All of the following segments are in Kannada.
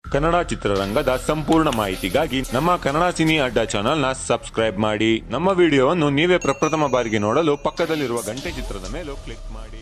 ಕನ್ನಡ ಚಿತ್ರರಂಗದ ಸಂಪೂರ್ಣ ಮಾಹಿತಿಗಾಗಿ ನಮ್ಮ ಕನ್ನಡ ಸಿನಿ ಅಡ್ಡ ಚಾನೆಲ್ನ ಸಬ್ಸ್ಕ್ರೈಬ್ ಮಾಡಿ ನಮ್ಮ ವಿಡಿಯೋವನ್ನು ನೀವೇ ಪ್ರಪ್ರಥಮ ಬಾರಿಗೆ ನೋಡಲು ಪಕ್ಕದಲ್ಲಿರುವ ಗಂಟೆ ಚಿತ್ರದ ಮೇಲೂ ಕ್ಲಿಕ್ ಮಾಡಿ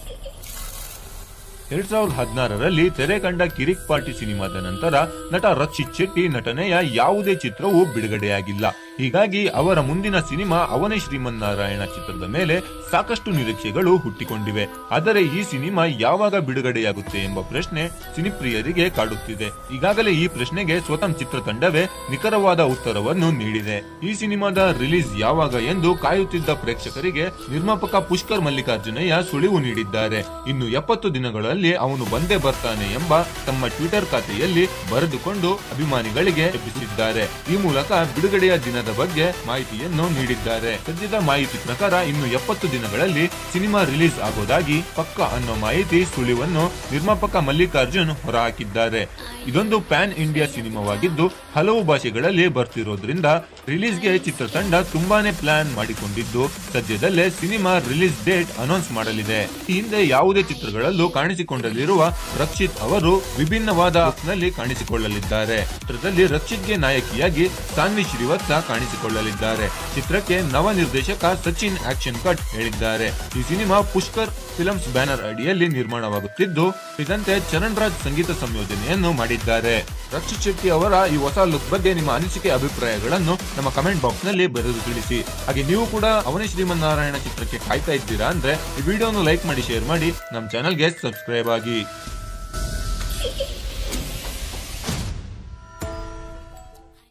ಎರಡ್ ಸಾವಿರದ ಹದಿನಾರರಲ್ಲಿ ತೆರೆ ಕಂಡ ಕಿರಿಕ್ ಪಾರ್ಟಿ ಸಿನಿಮಾದ ನಂತರ ನಟ ರಕ್ಷಿತ್ ಶೆಟ್ಟಿ ನಟನೆಯ ಯಾವುದೇ ಚಿತ್ರವೂ ಬಿಡುಗಡೆಯಾಗಿಲ್ಲ ಹೀಗಾಗಿ ಅವರ ಮುಂದಿನ ಸಿನಿಮಾ ಅವನೇ ಶ್ರೀಮನ್ನಾರಾಯಣ ಚಿತ್ರದ ಮೇಲೆ ಸಾಕಷ್ಟು ನಿರೀಕ್ಷೆಗಳು ಹುಟ್ಟಿಕೊಂಡಿವೆ ಆದರೆ ಈ ಸಿನಿಮಾ ಯಾವಾಗ ಬಿಡುಗಡೆಯಾಗುತ್ತೆ ಎಂಬ ಪ್ರಶ್ನೆ ಸಿನಿಪ್ರಿಯರಿಗೆ ಕಾಡುತ್ತಿದೆ ಈಗಾಗಲೇ ಈ ಪ್ರಶ್ನೆಗೆ ಸ್ವತಃ ಚಿತ್ರತಂಡವೇ ನಿಖರವಾದ ಉತ್ತರವನ್ನು ನೀಡಿದೆ ಈ ಸಿನಿಮಾದ ರಿಲೀಸ್ ಯಾವಾಗ ಎಂದು ಕಾಯುತ್ತಿದ್ದ ಪ್ರೇಕ್ಷಕರಿಗೆ ನಿರ್ಮಾಪಕ ಪುಷ್ಕರ್ ಮಲ್ಲಿಕಾರ್ಜುನಯ್ಯ ಸುಳಿವು ನೀಡಿದ್ದಾರೆ ಇನ್ನು ಎಪ್ಪತ್ತು ದಿನಗಳಲ್ಲಿ ಅವನು ಬಂದೇ ಬರ್ತಾನೆ ಎಂಬ ತಮ್ಮ ಟ್ವಿಟರ್ ಖಾತೆಯಲ್ಲಿ ಬರೆದುಕೊಂಡು ಅಭಿಮಾನಿಗಳಿಗೆ ಎಬ್ಬಿಸಿದ್ದಾರೆ ಈ ಮೂಲಕ ಬಿಡುಗಡೆಯ ದಿನದ ಬಗ್ಗೆ ಮಾಹಿತಿಯನ್ನು ನೀಡಿದ್ದಾರೆ ಸದ್ಯದ ಮಾಹಿತಿ ಪ್ರಕಾರ ಇನ್ನು ಎಪ್ಪತ್ತು ದಿನಗಳಲ್ಲಿ ಸಿನಿಮಾ ರಿಲೀಸ್ ಆಗೋದಾಗಿ ಪಕ್ಕ ಅನ್ನೋ ಮಾಹಿತಿ ಸುಳಿವನ್ನು ನಿರ್ಮಾಪಕ ಮಲ್ಲಿಕಾರ್ಜುನ್ ಹೊರಹಾಕಿದ್ದಾರೆ ಇದೊಂದು ಪ್ಯಾನ್ ಇಂಡಿಯಾ ಸಿನಿಮಾವಾಗಿದ್ದು ಹಲವು ಭಾಷೆಗಳಲ್ಲಿ ಬರ್ತಿರೋದ್ರಿಂದ ರಿಲೀಸ್ಗೆ ಚಿತ್ರತಂಡ ತುಂಬಾನೇ ಪ್ಲಾನ್ ಮಾಡಿಕೊಂಡಿದ್ದು ಸದ್ಯದಲ್ಲೇ ಸಿನಿಮಾ ರಿಲೀಸ್ ಡೇಟ್ ಅನೌನ್ಸ್ ಮಾಡಲಿದೆ ಈ ಹಿಂದೆ ಯಾವುದೇ ಚಿತ್ರಗಳಲ್ಲೂ ಕಾಣಿಸಿಕೊಂಡಿರುವ ರಕ್ಷಿತ್ ಅವರು ವಿಭಿನ್ನವಾದ ನಲ್ಲಿ ಕಾಣಿಸಿಕೊಳ್ಳಲಿದ್ದಾರೆ ಚಿತ್ರದಲ್ಲಿ ರಕ್ಷಿತ್ಗೆ ನಾಯಕಿಯಾಗಿ ಸಾನ್ವಿ ಶ್ರೀವತ್ಸ ಕಾಣಿಸಿಕೊಳ್ಳಲಿದ್ದಾರೆ ಚಿತ್ರಕ್ಕೆ ನವ ನಿರ್ದೇಶಕ ಸಚಿನ್ ಆಕ್ಷನ್ ಕಟ್ ಹೇಳಿದ್ದಾರೆ ಈ ಸಿನಿಮಾ ಪುಷ್ಕರ್ ಫಿಲ್ಮ್ಸ್ ಬ್ಯಾನರ್ ಅಡಿಯಲ್ಲಿ ನಿರ್ಮಾಣವಾಗುತ್ತಿದ್ದು ಇದಂತೆ ಚರಣ್ ರಾಜ್ ಸಂಗೀತ ಸಂಯೋಜನೆಯನ್ನು ಮಾಡಿದ್ದಾರೆ ರಕ್ಷಿತ್ ಶೆಟ್ಟಿ ಅವರ ಈ ಹೊಸ ಲುಕ್ ಬಗ್ಗೆ ನಿಮ್ಮ ಅನಿಸಿಕೆ ಅಭಿಪ್ರಾಯಗಳನ್ನು ನಮ್ಮ ಕಮೆಂಟ್ ಬಾಕ್ಸ್ ನಲ್ಲಿ ಬರೆದು ತಿಳಿಸಿ ಹಾಗೆ ನೀವು ಕೂಡ ಅವನೇ ಶ್ರೀಮನ್ನಾರಾಯಣ ಚಿತ್ರಕ್ಕೆ ಕಾಯ್ತಾ ಇದ್ದೀರಾ ಅಂದ್ರೆ ಈ ವಿಡಿಯೋನು ಲೈಕ್ ಮಾಡಿ ಶೇರ್ ಮಾಡಿ ನಮ್ಮ ಚಾನಲ್ಗೆ ಸಬ್ಸ್ಕ್ರೈಬ್ ಆಗಿ